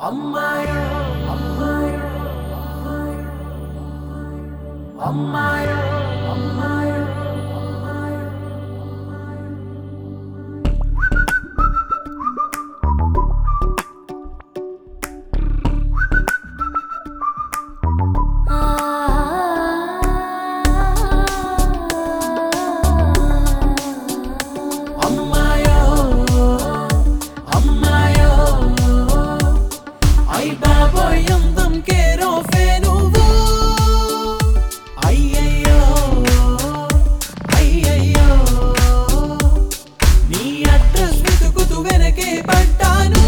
అమ్మాయో అమ్మాయో అమ్మాయో అమ్మాయో అమ్మాయో అమ్మాయో I బాబోయ్ అందం కేరోఫే నువ్వు అయ్యయ్యో అయ్యయ్యో నీ అడ్రస్ వెతుకుతూ వెనకే పడ్డాను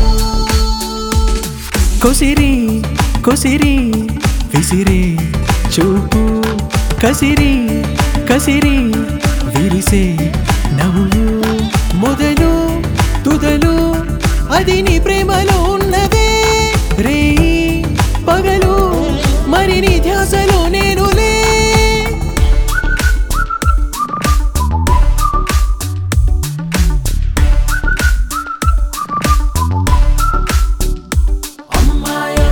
కొసిరి కొసిరి విసిరి చూపు కసిరి కసిరి విరిసే నవ్వు మొదలు తుదలు అది నీ ప్రేమలో ఉన్నదే రే పగలు మరి నీ ధ్యాసలో నేనులే అమ్మాయో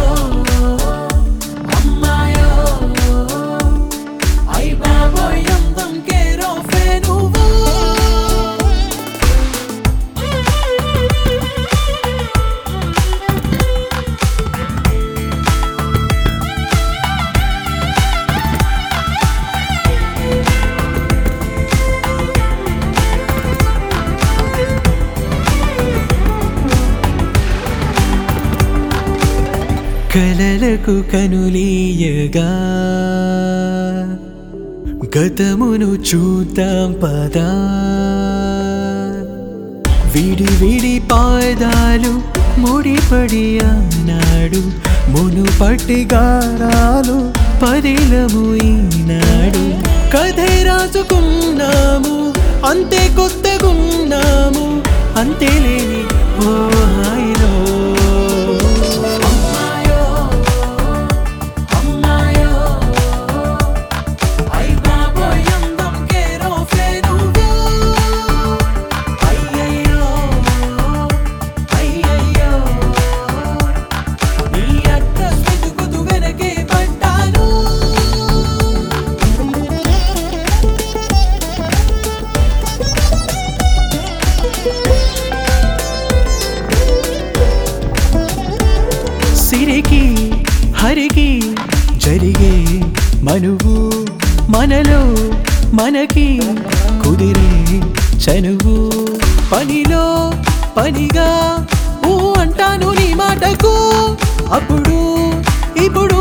అమ్మాయో ఐ బాబోయ్ అందం కేరోఫే నువ్వు కలలకు కనులీయగా గతమును చూద్దాం పదా విడి విడి పాదాలు ముడిపడి ఆనాడు మునుపటి గారాలు పదిలము ఈనాడు కథే రాసుకున్నాము అంతే కొత్తగున్నాము అంతే లేని ఓ హాయిలో అమ్మాయో అమ్మాయో ఐ బాబోయ్ అందం కేరోఫే నువ్వు అయ్యయ్యో అయ్యయ్యో నీ అడ్రస్ వెతుకుతూ వెనకే పడ్డాను సిరికి హరికి జరిగే మనువు మనలో మనకి కుదిరే చనువు పనిలో పనిగా ఊ అంటాను నీ మాటకు అప్పుడు ఇప్పుడు